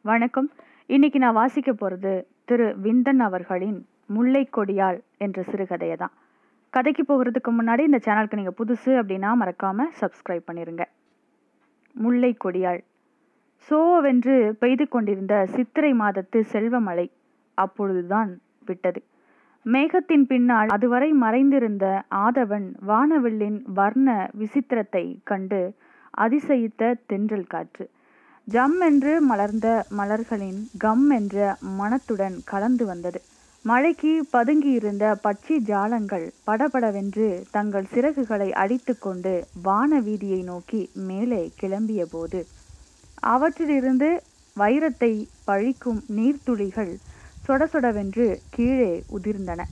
வணக்கம் இன்னைக்கு நான் வாசிக்க போகிறது திரு விந்தன் அவர்களின் முல்லை கொடியாள் என்ற சிறுகதையை தான் கதைக்கு போகிறதுக்கு முன்னாடி இந்த சேனலுக்கு நீங்கள் புதுசு அப்படின்னா மறக்காமல் சப்ஸ்கிரைப் பண்ணிடுங்க முல்லை கொடியாள் சோவென்று பெய்து கொண்டிருந்த சித்திரை மாதத்து செல்வமழை அப்பொழுதுதான் விட்டது மேகத்தின் பின்னால் அதுவரை மறைந்திருந்த ஆதவன் வானவில்லின் வர்ண விசித்திரத்தை கண்டு அதிசயித்த தென்றல் காற்று ஜம் என்று மலர்ந்த மலர்களின் கம் என்ற மனத்துடன் கலந்து வந்தது மழைக்கு பதுங்கியிருந்த பட்சி ஜாலங்கள் படபடவென்று தங்கள் சிறகுகளை அடித்துக்கொண்டு வான வீதியை நோக்கி மேலே கிளம்பிய போது அவற்றிலிருந்து வைரத்தை பழிக்கும் நீர்த்துளிகள் சொடசொடவென்று கீழே உதிர்ந்தன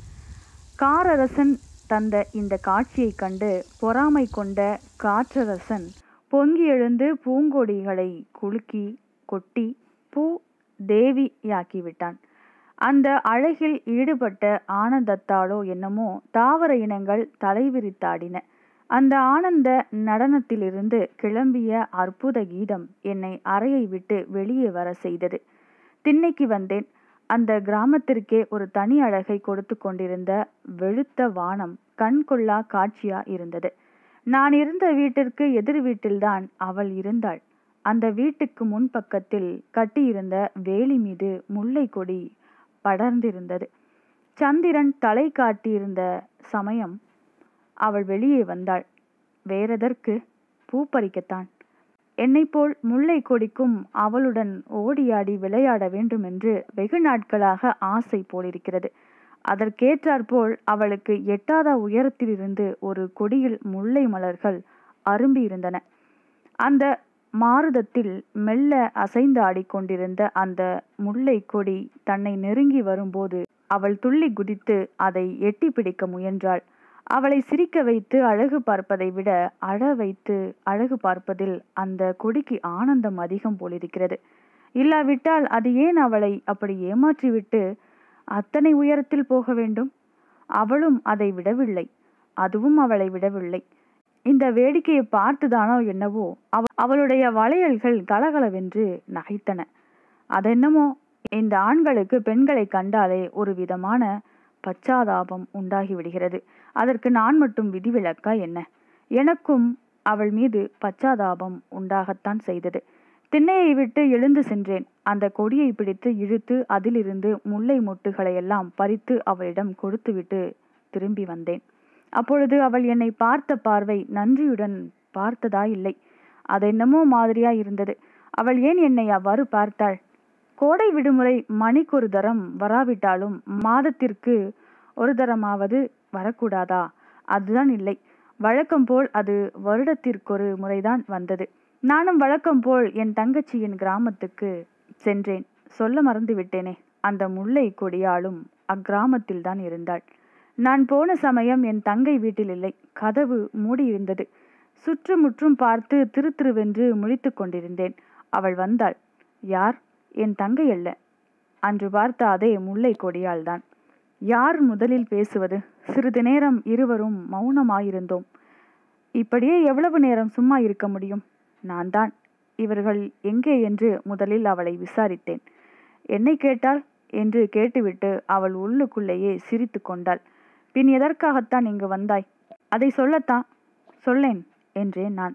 காரரசன் தந்த இந்த காட்சியைக் கண்டு பொறாமை கொண்ட காற்றரசன் பொங்கி எழுந்து பூங்கொடிகளை குலுக்கி கொட்டி பூ தேவியாக்கிவிட்டான் அந்த அழகில் ஈடுபட்ட ஆனந்தத்தாலோ என்னமோ தாவர இனங்கள் தலைவிரித்தாடின அந்த ஆனந்த நடனத்திலிருந்து கிளம்பிய அற்புத கீதம் என்னை அறையை விட்டு வெளியே வர செய்தது திண்ணைக்கு வந்தேன் அந்த கிராமத்திற்கே ஒரு தனி அழகை கொடுத்து கொண்டிருந்த வெளுத்த வானம் கண்கொள்ளா காட்சியா இருந்தது நான் இருந்த வீட்டிற்கு எதிர் வீட்டில்தான் அவள் இருந்தாள் அந்த வீட்டுக்கு முன்பக்கத்தில் கட்டியிருந்த வேலி மீது முல்லை கொடி படர்ந்திருந்தது சந்திரன் தலை காட்டியிருந்த சமயம் அவள் வெளியே வந்தாள் வேறெதற்கு பூ பறிக்கத்தான் என்னை போல் முல்லை கொடிக்கும் அவளுடன் ஓடியாடி விளையாட வேண்டும் என்று வெகு நாட்களாக ஆசை போலிருக்கிறது அதற்கேற்றாற்போல் அவளுக்கு எட்டாத உயரத்திலிருந்து ஒரு கொடியில் முல்லை மலர்கள் அரும்பி இருந்தன அந்த மாருதத்தில் மெல்ல அசைந்து ஆடிக்கொண்டிருந்த அந்த முல்லை கொடி தன்னை நெருங்கி வரும்போது அவள் துள்ளி குதித்து அதை எட்டி பிடிக்க முயன்றாள் அவளை சிரிக்க வைத்து அழகு பார்ப்பதை விட அழ வைத்து அழகு பார்ப்பதில் அந்த கொடிக்கு ஆனந்தம் அதிகம் போலிருக்கிறது இல்லாவிட்டால் அது ஏன் அவளை அப்படி ஏமாற்றிவிட்டு அத்தனை உயரத்தில் போக வேண்டும் அவளும் அதை விடவில்லை அதுவும் அவளை விடவில்லை இந்த வேடிக்கையை பார்த்துதானோ என்னவோ அவ அவளுடைய வளையல்கள் கலகலவென்று நகைத்தன அதென்னமோ இந்த ஆண்களுக்கு பெண்களை கண்டாலே ஒரு விதமான பச்சாதாபம் உண்டாகி விடுகிறது அதற்கு நான் மட்டும் விதிவிலக்கா என்ன எனக்கும் அவள் மீது பச்சாதாபம் உண்டாகத்தான் செய்தது திண்ணையை விட்டு எழுந்து சென்றேன் அந்த கொடியை பிடித்து இழுத்து அதிலிருந்து முல்லை மொட்டுகளை எல்லாம் பறித்து அவளிடம் கொடுத்துவிட்டு திரும்பி வந்தேன் அப்பொழுது அவள் என்னை பார்த்த பார்வை நன்றியுடன் பார்த்ததா இல்லை அதென்னமோ மாதிரியா இருந்தது அவள் ஏன் என்னை அவ்வாறு பார்த்தாள் கோடை விடுமுறை மணிக்கொரு தரம் வராவிட்டாலும் மாதத்திற்கு ஒரு தரமாவது வரக்கூடாதா அதுதான் இல்லை வழக்கம் போல் அது வருடத்திற்கொரு முறைதான் வந்தது நானும் வழக்கம் போல் என் தங்கச்சியின் கிராமத்துக்கு சென்றேன் சொல்ல மறந்து விட்டேனே அந்த முல்லை கொடியாலும் அக்கிராமத்தில்தான் இருந்தாள் நான் போன சமயம் என் தங்கை வீட்டில் இல்லை கதவு மூடியிருந்தது சுற்றுமுற்றும் பார்த்து திரு திருவென்று முழித்து கொண்டிருந்தேன் அவள் வந்தாள் யார் என் தங்கை அல்ல அன்று பார்த்த அதே முல்லை கொடியாள்தான் யார் முதலில் பேசுவது சிறிது நேரம் இருவரும் மௌனமாயிருந்தோம் இப்படியே எவ்வளவு நேரம் சும்மா இருக்க முடியும் நான் தான் இவர்கள் எங்கே என்று முதலில் அவளை விசாரித்தேன் என்னை கேட்டால் என்று கேட்டுவிட்டு அவள் உள்ளுக்குள்ளேயே சிரித்து கொண்டாள் பின் எதற்காகத்தான் இங்கு வந்தாய் அதை சொல்லத்தான் சொல்லேன் என்றேன் நான்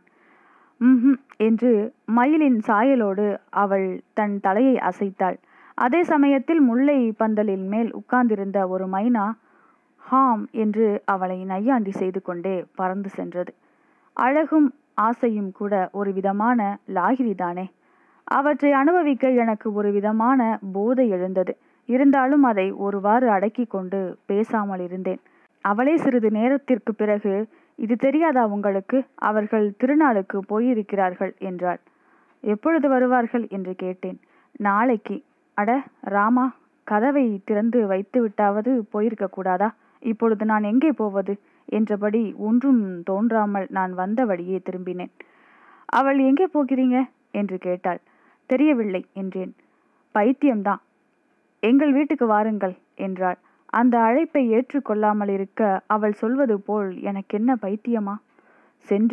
ம் என்று மயிலின் சாயலோடு அவள் தன் தலையை அசைத்தாள் அதே சமயத்தில் முல்லை பந்தலின் மேல் உட்கார்ந்திருந்த ஒரு மைனா ஹாம் என்று அவளை நையாண்டி செய்து கொண்டே பறந்து சென்றது அழகும் ஆசையும் கூட ஒரு விதமான லாகிரிதானே அவற்றை அனுபவிக்க எனக்கு ஒரு விதமான போதை எழுந்தது இருந்தாலும் அதை ஒருவாறு அடக்கி கொண்டு பேசாமல் இருந்தேன் அவளே சிறிது நேரத்திற்கு பிறகு இது தெரியாதா உங்களுக்கு அவர்கள் திருநாளுக்கு போயிருக்கிறார்கள் என்றாள் எப்பொழுது வருவார்கள் என்று கேட்டேன் நாளைக்கு அட ராமா கதவை திறந்து வைத்து விட்டாவது போயிருக்க கூடாதா இப்பொழுது நான் எங்கே போவது என்றபடி ஒன்றும் தோன்றாமல் நான் வந்த வழியே திரும்பினேன் அவள் எங்கே போகிறீங்க என்று கேட்டாள் தெரியவில்லை என்றேன் பைத்தியம்தான் எங்கள் வீட்டுக்கு வாருங்கள் என்றாள் அந்த அழைப்பை ஏற்றுக்கொள்ளாமல் இருக்க அவள் சொல்வது போல் எனக்கென்ன பைத்தியமா சென்றேன்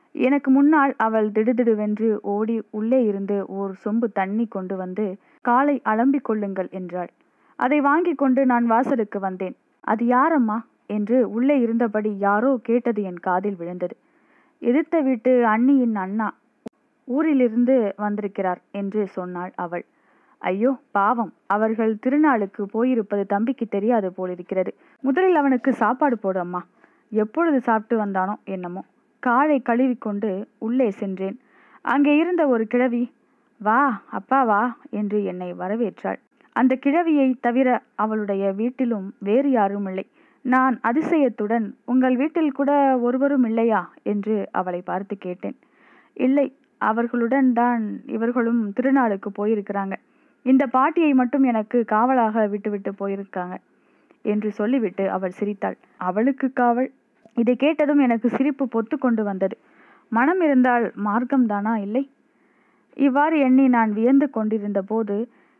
எனக்கு முன்னால் அவள் திடுதிடுவென்று ஓடி உள்ளே இருந்து ஓர் சொம்பு தண்ணி கொண்டு வந்து காலை அலம்பிக் கொள்ளுங்கள் என்றாள் அதை வாங்கி கொண்டு நான் வாசலுக்கு வந்தேன் அது யாரம்மா என்று உள்ளே இருந்தபடி யாரோ கேட்டது என் காதில் விழுந்தது எதிர்த்த வீட்டு அண்ணியின் அண்ணா ஊரிலிருந்து வந்திருக்கிறார் என்று சொன்னாள் அவள் ஐயோ பாவம் அவர்கள் திருநாளுக்கு போயிருப்பது தம்பிக்கு தெரியாது போலிருக்கிறது முதலில் அவனுக்கு சாப்பாடு போடு அம்மா எப்பொழுது சாப்பிட்டு வந்தானோ என்னமோ காலை கழுவி கொண்டு உள்ளே சென்றேன் அங்கே இருந்த ஒரு கிழவி வா அப்பா வா என்று என்னை வரவேற்றாள் அந்த கிழவியை தவிர அவளுடைய வீட்டிலும் வேறு யாரும் இல்லை நான் அதிசயத்துடன் உங்கள் வீட்டில் கூட ஒருவரும் இல்லையா என்று அவளை பார்த்து கேட்டேன் இல்லை அவர்களுடன் தான் இவர்களும் திருநாளுக்கு போயிருக்கிறாங்க இந்த பாட்டியை மட்டும் எனக்கு காவலாக விட்டுவிட்டு போயிருக்காங்க என்று சொல்லிவிட்டு அவள் சிரித்தாள் அவளுக்கு காவல் இதை கேட்டதும் எனக்கு சிரிப்பு பொத்து கொண்டு வந்தது மனம் இருந்தால் மார்க்கம்தானா இல்லை இவ்வாறு எண்ணி நான் வியந்து கொண்டிருந்த போது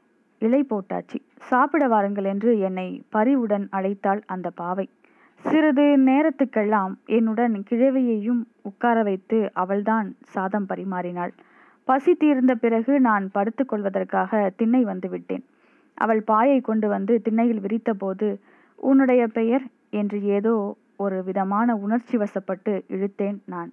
இலை போட்டாச்சு சாப்பிட வாருங்கள் என்று என்னை பரிவுடன் அழைத்தாள் அந்த பாவை சிறிது நேரத்துக்கெல்லாம் என்னுடன் கிழவியையும் உட்கார வைத்து அவள்தான் சாதம் பரிமாறினாள் பசி தீர்ந்த பிறகு நான் படுத்துக்கொள்வதற்காக திண்ணை வந்து விட்டேன் அவள் பாயை கொண்டு வந்து திண்ணையில் விரித்தபோது உன்னுடைய பெயர் என்று ஏதோ ஒரு விதமான உணர்ச்சி வசப்பட்டு இழுத்தேன் நான்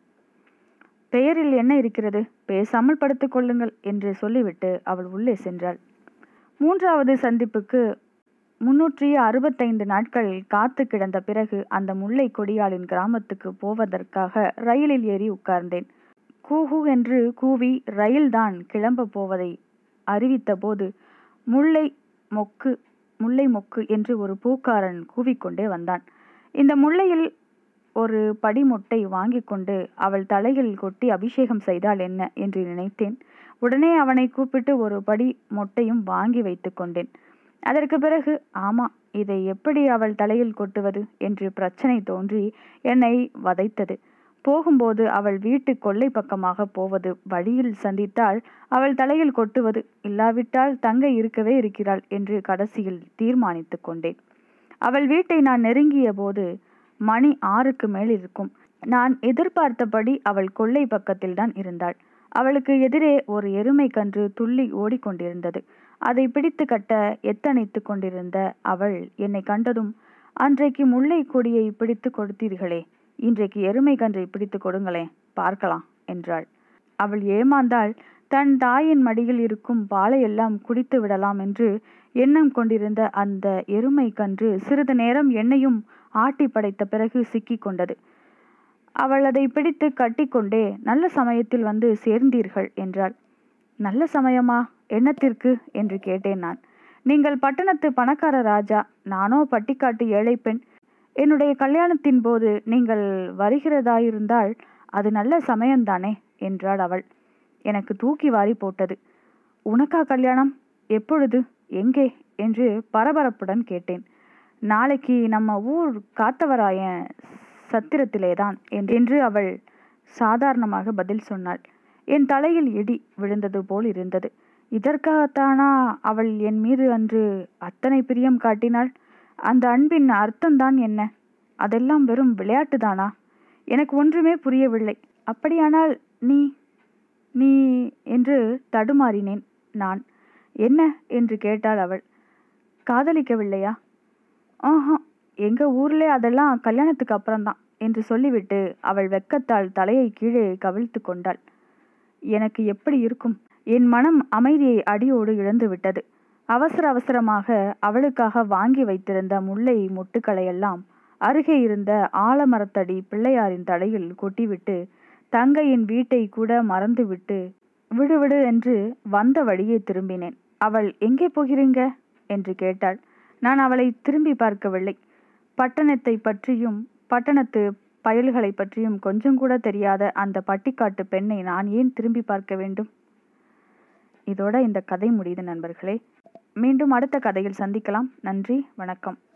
பெயரில் என்ன இருக்கிறது பேசாமல் படுத்துக் கொள்ளுங்கள் என்று சொல்லிவிட்டு அவள் உள்ளே சென்றாள் மூன்றாவது சந்திப்புக்கு முன்னூற்றி அறுபத்தைந்து நாட்கள் காத்து கிடந்த பிறகு அந்த முல்லை கொடியாளின் கிராமத்துக்கு போவதற்காக ரயிலில் ஏறி உட்கார்ந்தேன் கூஹு என்று கூவி ரயில்தான் கிளம்ப போவதை அறிவித்த போது முல்லை மொக்கு முல்லை மொக்கு என்று ஒரு பூக்காரன் கூவிக்கொண்டே வந்தான் இந்த முல்லையில் ஒரு படிமொட்டை வாங்கி கொண்டு அவள் தலையில் கொட்டி அபிஷேகம் செய்தால் என்ன என்று நினைத்தேன் உடனே அவனை கூப்பிட்டு ஒரு படி மொட்டையும் வாங்கி வைத்து கொண்டேன் அதற்கு பிறகு ஆமா இதை எப்படி அவள் தலையில் கொட்டுவது என்று பிரச்சனை தோன்றி என்னை வதைத்தது போகும்போது அவள் வீட்டு கொல்லை பக்கமாக போவது வழியில் சந்தித்தால் அவள் தலையில் கொட்டுவது இல்லாவிட்டால் தங்கை இருக்கவே இருக்கிறாள் என்று கடைசியில் தீர்மானித்து கொண்டேன் அவள் வீட்டை நான் நெருங்கிய போது மணி ஆறுக்கு மேல் இருக்கும் நான் எதிர்பார்த்தபடி அவள் கொல்லை பக்கத்தில் தான் இருந்தாள் அவளுக்கு எதிரே ஒரு எருமை கன்று துள்ளி ஓடிக்கொண்டிருந்தது அதை பிடித்து கட்ட எத்தனைத்து கொண்டிருந்த அவள் என்னை கண்டதும் அன்றைக்கு முல்லை கொடியை பிடித்து கொடுத்தீர்களே இன்றைக்கு எருமை கன்றை பிடித்து கொடுங்களேன் பார்க்கலாம் என்றாள் அவள் ஏமாந்தாள் தன் தாயின் மடியில் இருக்கும் பாலையெல்லாம் குடித்து விடலாம் என்று எண்ணம் கொண்டிருந்த அந்த எருமை கன்று சிறிது நேரம் என்னையும் ஆட்டி படைத்த பிறகு சிக்கிக் கொண்டது அவள் அதை பிடித்து கட்டிக்கொண்டே நல்ல சமயத்தில் வந்து சேர்ந்தீர்கள் என்றாள் நல்ல சமயமா என்னத்திற்கு என்று கேட்டேன் நான் நீங்கள் பட்டணத்து பணக்கார ராஜா நானோ பட்டிக்காட்டு ஏழை பெண் என்னுடைய கல்யாணத்தின் போது நீங்கள் வருகிறதாயிருந்தால் அது நல்ல சமயம்தானே என்றாள் அவள் எனக்கு தூக்கி வாரி போட்டது உனக்கா கல்யாணம் எப்பொழுது எங்கே என்று பரபரப்புடன் கேட்டேன் நாளைக்கு நம்ம ஊர் காத்தவராயன் சத்திரத்திலேதான் என்று அவள் சாதாரணமாக பதில் சொன்னாள் என் தலையில் இடி விழுந்தது போல் இருந்தது இதற்காகத்தானா அவள் என் மீது அன்று அத்தனை பிரியம் காட்டினாள் அந்த அன்பின் அர்த்தம்தான் என்ன அதெல்லாம் வெறும் விளையாட்டுதானா எனக்கு ஒன்றுமே புரியவில்லை அப்படியானால் நீ நீ என்று தடுமாறினேன் நான் என்ன என்று கேட்டாள் அவள் காதலிக்கவில்லையா ஆஹா எங்க ஊர்ல அதெல்லாம் கல்யாணத்துக்கு அப்புறம்தான் என்று சொல்லிவிட்டு அவள் வெக்கத்தால் தலையை கீழே கவிழ்த்து கொண்டாள் எனக்கு எப்படி இருக்கும் என் மனம் அமைதியை அடியோடு இழந்து விட்டது அவசர அவசரமாக அவளுக்காக வாங்கி வைத்திருந்த முல்லை மொட்டுக்களையெல்லாம் அருகே இருந்த ஆலமரத்தடி பிள்ளையாரின் தலையில் கொட்டிவிட்டு தங்கையின் வீட்டை கூட மறந்துவிட்டு விடுவிடு என்று வந்த வழியே திரும்பினேன் அவள் எங்கே போகிறீங்க என்று கேட்டாள் நான் அவளை திரும்பி பார்க்கவில்லை பட்டணத்தை பற்றியும் பட்டணத்து பயல்களை பற்றியும் கொஞ்சம் கூட தெரியாத அந்த பட்டிக்காட்டு பெண்ணை நான் ஏன் திரும்பி பார்க்க வேண்டும் இதோட இந்த கதை முடியுது நண்பர்களே மீண்டும் அடுத்த கதையில் சந்திக்கலாம் நன்றி வணக்கம்